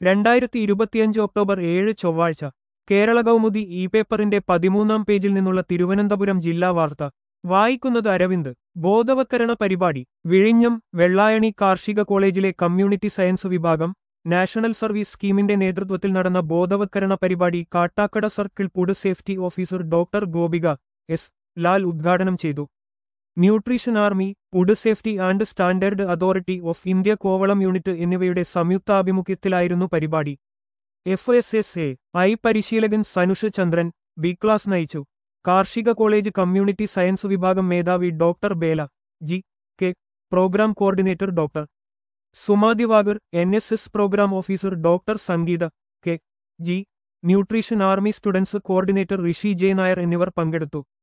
രണ്ടായിരത്തി ഇരുപത്തിയഞ്ച് ഒക്ടോബർ ഏഴ് ചൊവ്വാഴ്ച കേരള കൗമുദി ഇ പേപ്പറിന്റെ പതിമൂന്നാം പേജിൽ നിന്നുള്ള തിരുവനന്തപുരം ജില്ലാ വാർത്ത വായിക്കുന്നത് അരവിന്ദ് ബോധവത്കരണ പരിപാടി വിഴിഞ്ഞം വെള്ളായണി കാർഷിക കോളേജിലെ കമ്മ്യൂണിറ്റി സയൻസ് വിഭാഗം നാഷണൽ സർവീസ് സ്കീമിന്റെ നേതൃത്വത്തിൽ നടന്ന ബോധവത്കരണ പരിപാടി Kattakkada circle food safety officer doctor Gopika S Lal ഉദ്ഘാടനം ചെയ്തു nutrition army food safety and standard authority of India Kovalam unit എന്നിവയുടെ സംയുക്താഭിമുഖ്യത്തിലായിരുന്നു പരിപാടി F S S A I പരിശീലകൻ സനുഷ് ചന്ദ്രൻ ബി ക്ലാസ് നയിച്ചു കാർഷിക കോളേജ് കമ്മ്യൂണിറ്റി സയൻസ് വിഭാഗം മേധാവി doctor Bela G K programme coordinator doctor Suma Divakar N S S programme officer doctor Sangeetha K G nutrition army students coordinator Rishi J Nair എന്നിവർ പങ്കെടുത്തു